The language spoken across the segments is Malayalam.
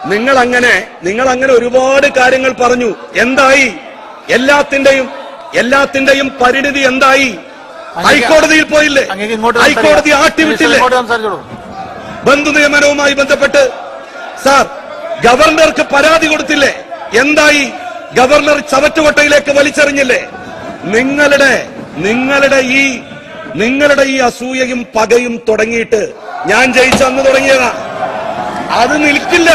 നിങ്ങൾ അങ്ങനെ നിങ്ങൾ അങ്ങനെ ഒരുപാട് കാര്യങ്ങൾ പറഞ്ഞു എന്തായി എല്ലാത്തിന്റെയും എല്ലാത്തിന്റെയും പരിണിതി എന്തായി ഹൈക്കോടതിയിൽ പോയില്ലേ അങ്ങേക്ക് ഇങ്ങോട്ട് ഹൈക്കോടതി സംസാരിക്കാം. ആട്ടിവിട്ടില്ലേ ഇങ്ങോട്ട് സംസാരിച്ചോളൂ ബന്ധു നിയമനവുമായി ബന്ധപ്പെട്ട് സാർ ഗവർണർക്ക് പരാതി കൊടുത്തില്ലേ എന്തായി ഗവർണർ ചവറ്റുകൊട്ടയിലേക്ക് വലിച്ചെറിഞ്ഞില്ലേ നിങ്ങളുടെ നിങ്ങളുടെ ഈ നിങ്ങളുടെ ഈ അസൂയയും പകയും തുടങ്ങിയിട്ട് ഞാൻ ജയിച്ച അന്ന് തുടങ്ങിയതാ അത് നിൽക്കില്ല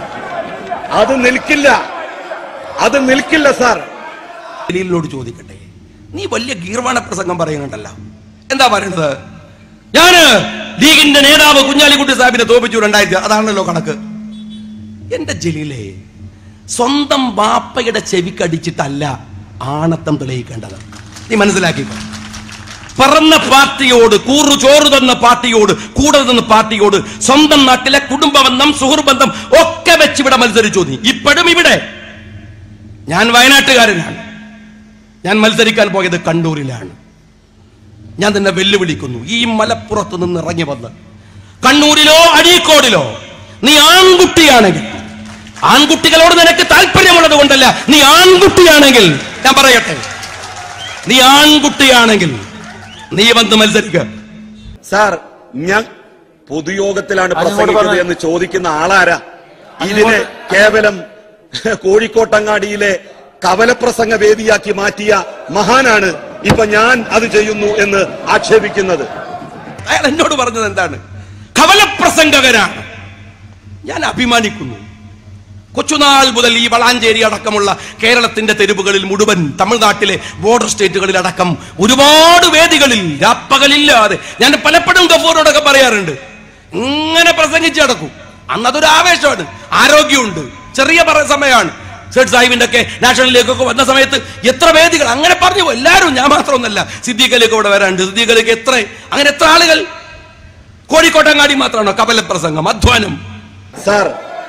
അത് നിൽക്കില്ല അത് നിൽക്കില്ല സാർ ജലീലിനോട് ചോദിക്കട്ടെ നീ വലിയ ഗീർവാണ പ്രസംഗം പറയുന്നുണ്ടല്ലോ എന്താ പറയുന്നത് ഞാന് ലീഗിന്റെ നേതാവ് കുഞ്ഞാലിക്കുട്ടി സാഹിബിനെ തോപ്പിച്ചു രണ്ടായിരത്തി അതാണല്ലോ കണക്ക് എന്റെ ജലീലെ സ്വന്തം ബാപ്പയുടെ ചെവിക്കടിച്ചിട്ടല്ല ആണത്തം തെളിയിക്കേണ്ടത് നീ മനസ്സിലാക്കിക്കോ പറന്ന പാർട്ടിയോട് കൂറു ചോറ് തന്ന പാർട്ടിയോട് കൂടെ നിന്ന പാർട്ടിയോട് സ്വന്തം നാട്ടിലെ കുടുംബബന്ധം സുഹൃബന്ധം ഒക്കെ വെച്ച് ഇവിടെ മത്സരിച്ചു നീ ഇപ്പോഴും ഇവിടെ ഞാൻ വയനാട്ടുകാരനാണ് ഞാൻ മത്സരിക്കാൻ പോയത് കണ്ണൂരിലാണ് ഞാൻ തന്നെ വെല്ലുവിളിക്കുന്നു ഈ മലപ്പുറത്ത് നിന്ന് ഇറങ്ങി വന്ന് കണ്ണൂരിലോ അഴീക്കോടിലോ നീ ആൺകുട്ടിയാണെങ്കിൽ ആൺകുട്ടികളോട് നിനക്ക് താല്പര്യമുള്ളത് കൊണ്ടല്ല നീ ആൺകുട്ടിയാണെങ്കിൽ ഞാൻ പറയട്ടെ നീ ആൺകുട്ടിയാണെങ്കിൽ നീ വന്ന് മത്സരിക്കുക സാർ ഞാൻ പൊതുയോഗത്തിലാണ് അങ്ങോട്ട് പ്രസംഗിക്കുന്നത് പറഞ്ഞോ. എന്ന് ചോദിക്കുന്ന ആളാരാ ഇതിനെ അങ്ങോട്ട് കേവലം കോഴിക്കോട്ടങ്ങാടിയിലെ കവലപ്രസംഗ വേദിയാക്കി മാറ്റിയ മഹാനാണ് ഇപ്പൊ ഞാൻ അത് ചെയ്യുന്നു എന്ന് ആക്ഷേപിക്കുന്നത് അയാൾ എന്നോട് പറഞ്ഞത് എന്താണ് കവലപ്രസംഗകനാണ് ഞാൻ അഭിമാനിക്കുന്നു കൊച്ചുനാൾ മുതൽ ഈ വളാഞ്ചേരി അടക്കമുള്ള കേരളത്തിന്റെ തെരുവുകളിൽ മുഴുവൻ തമിഴ്നാട്ടിലെ ബോർഡർ സ്റ്റേറ്റുകളിൽ അടക്കം ഒരുപാട് വേദികളിൽ രാപ്പകലില്ലാതെ ഞാൻ പലപ്പോഴും ഗഫൂറിനോടൊക്കെ പറയാറുണ്ട് ഇങ്ങനെ പ്രസംഗിച്ച് നടക്കും അന്ന് അതൊരു ആവേശമാണ് ആരോഗ്യമുണ്ട് ചെറിയ പറ- സമയമാണ് സേഠ് സാഹിബിന്റെ ഒക്കെ നാഷണലിലേക്കൊക്കെ വന്ന സമയത്ത് എത്ര വേദികൾ അങ്ങനെ പറഞ്ഞു പോയി. എല്ലാവരും ഞാൻ മാത്രമൊന്നല്ല സിദ്ദീഖലേക്ക് ഇവിടെ വരാനുണ്ട് സിദ്ദീഖലേക്ക് എത്ര അങ്ങനെ എത്ര ആളുകൾ കോഴിക്കോട്ടങ്ങാടി മാത്രമാണോ കപല പ്രസംഗം അധ്വാനം സാർ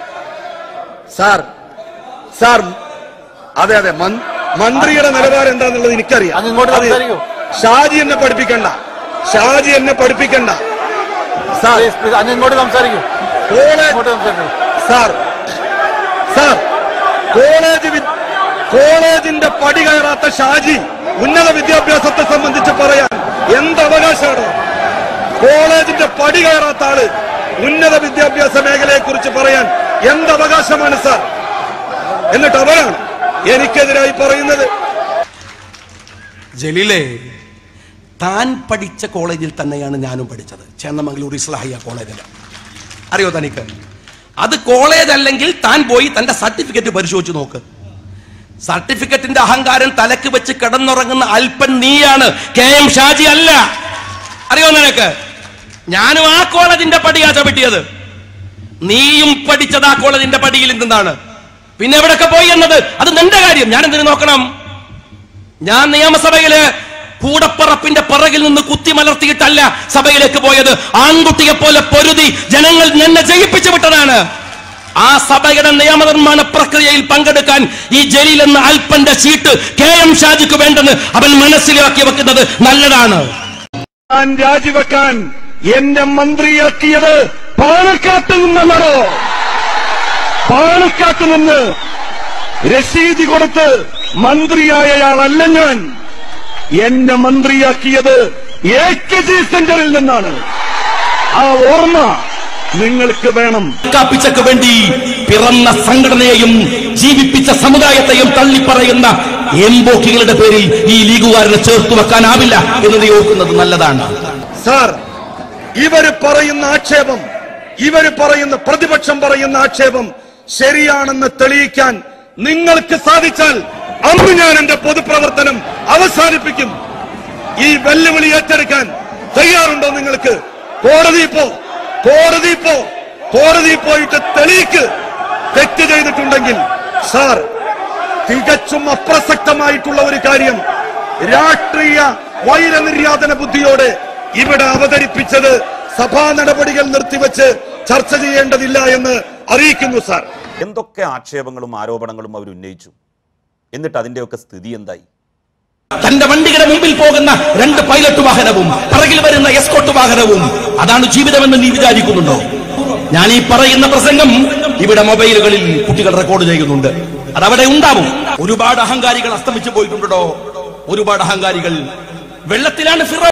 സാർ സാർ അതെ അതെ മൻ- മന്ത്രിയുടെ നിലവാരം എന്താന്നുള്ളത് എനിക്കറിയാം അങ്ങ് ഇങ്ങോട്ട് അത് സംസാരിക്കൂ. ഷാജി എന്നെ പഠിപ്പിക്കണ്ട ഷാജി എന്നെ പഠിപ്പിക്കണ്ട സാർ പ്ലീസ് പ്ലീസ് അങ്ങ് ഇങ്ങോട്ട് സംസാരിക്കൂ കോളേജ് ഇങ്ങോട്ട് സംസാരിക്കൂ സാർ സാർ കോളേജ് വി- കോളേജിന്റെ പടി കയറാത്ത ഷാജി ഉന്നത വിദ്യാഭ്യാസത്തെ സംബന്ധിച്ച് പറയാൻ എന്ത് അവകാശമാണ് കോളേജിന്റെ പടി കയറാത്ത ആള് ഉന്നത വിദ്യാഭ്യാസ മേഖലയെ കുറിച്ച് പറയാൻ എന്ത് അവകാശമാണ് സാർ എന്നിട്ട് അവരാണ് എനിക്കെതിരായി പറയുന്നത് ജലീലെ താൻ പഠിച്ച കോളേജിൽ തന്നെയാണ് ഞാനും പഠിച്ചത് ചേന്നമംഗലൂർ ഇസ്ലാഹിയ കോളേജിൽ അറിയോ തനിക്ക് അത് കോളേജ് അല്ലെങ്കിൽ താൻ പോയി തന്റെ സർട്ടിഫിക്കറ്റ് പരിശോധിച്ച് നോക്ക് സർട്ടിഫിക്കറ്റിന്റെ അഹങ്കാരം തലക്ക് വെച്ച് കിടന്നുറങ്ങുന്ന അല്പൻ നീയാണ് കെ എം ഷാജി അല്ല അറിയോ നിനക്ക് ഞാനും ആ കോളേജിന്റെ പടിയാ ചവിട്ടിയത് നീയും പഠിച്ചത് ആ കോളേജിന്റെ പടിയിൽ നിന്നാണ് പിന്നെ എവിടൊക്കെ പോയി എന്നത് അത് നിന്റെ കാര്യം ഞാൻ എന്തിനു നോക്കണം ഞാൻ നിയമസഭയില് കൂടപ്പറപ്പിന്റെ പിറകിൽ നിന്ന് കുത്തി മലർത്തിയിട്ടല്ല സഭയിലേക്ക് പോയത് ആൺകുട്ടിയെ പോലെ പൊരുതി ജനങ്ങൾ എന്നെ ജയിപ്പിച്ചു വിട്ടതാണ് ആ സഭയുടെ നിയമനിർമ്മാണ പ്രക്രിയയിൽ പങ്കെടുക്കാൻ ഈ ജലീൽ എന്ന അല്പന്റെ സീറ്റ് കെ എം ഷാജിക്ക് വേണ്ടെന്ന് അവൻ മനസ്സിലാക്കി വെക്കുന്നത് നല്ലതാണ് ഞാൻ രാജിവെക്കാൻ എന്നെ മന്ത്രിയാക്കിയത് പാലക്കാട്ട് നിന്നാണോ പാലക്കാട്ട് നിന്ന് രസീതി കൊടുത്ത് മന്ത്രിയായയാളല്ല ഞാൻ എന്നെ മന്ത്രിയാക്കിയത് എ കെ ജി സെന്ററിൽ നിന്നാണ് ആ ഓർമ്മ നിങ്ങൾക്ക് വേണം കാപ്പിച്ചക്ക് വേണ്ടി പിറന്ന സംഘടനയെയും ജീവിപ്പിച്ച സമുദായത്തെയും തള്ളിപ്പറയുന്ന എംബോക്കികളുടെ പേരിൽ ഈ ലീഗുകാരനെ ചേർത്ത് വെക്കാനാവില്ല എന്ന് നീ ഓർക്കുന്നത് നല്ലതാണ് സാർ ഇവര് പറയുന്ന ആക്ഷേപം ഇവര് പറയുന്ന പ്രതിപക്ഷം പറയുന്ന ആക്ഷേപം ശരിയാണെന്ന് തെളിയിക്കാൻ നിങ്ങൾക്ക് സാധിച്ചാൽ അന്ന് ഞാൻ എന്റെ പൊതുപ്രവർത്തനം അവസാനിപ്പിക്കും ഈ വെല്ലുവിളി ഏറ്റെടുക്കാൻ തയ്യാറുണ്ടോ നിങ്ങൾക്ക് കോടതി പോ കോടതി പോ കോടതി പോയിട്ട് തെളിയിക്ക് തെറ്റ് ചെയ്തിട്ടുണ്ടെങ്കിൽ സാർ തികച്ചും അപ്രസക്തമായിട്ടുള്ള ഒരു കാര്യം രാഷ്ട്രീയ വൈരനിര്യാതന ബുദ്ധിയോടെ ഇവിടെ അവതരിപ്പിച്ചത് സഭാ നടപടികൾ നിർത്തിവെച്ച് ചർച്ച ചെയ്യേണ്ടതില്ല എന്ന് അറിയിക്കുന്നു സാർ എന്തൊക്കെ ആക്ഷേപങ്ങളും ആരോപണങ്ങളും അവർ ഉന്നയിച്ചു എന്നിട്ട് അതിന്റെയൊക്കെ സ്ഥിതി എന്തായി തന്റെ വണ്ടിയുടെ മുമ്പിൽ പോകുന്ന രണ്ട് പൈലറ്റ് വാഹനവും പിറകിൽ വരുന്ന എസ്കോട്ട് വാഹനവും അതാണ് ജീവിതമെന്ന് നീ വിചാരിക്കുന്നുണ്ടോ ഞാൻ ഈ പറയുന്ന പ്രസംഗം ഇവിടെ മൊബൈലുകളിൽ കുട്ടികൾ റെക്കോർഡ് ചെയ്യുന്നുണ്ട് അതവിടെ ഉണ്ടാവും ഒരുപാട് അഹങ്കാരികൾ അസ്തമിച്ചു പോയിട്ടുണ്ടോ ഒരുപാട് അഹങ്കാരികൾ വെള്ളത്തിലാണ് ഫിറ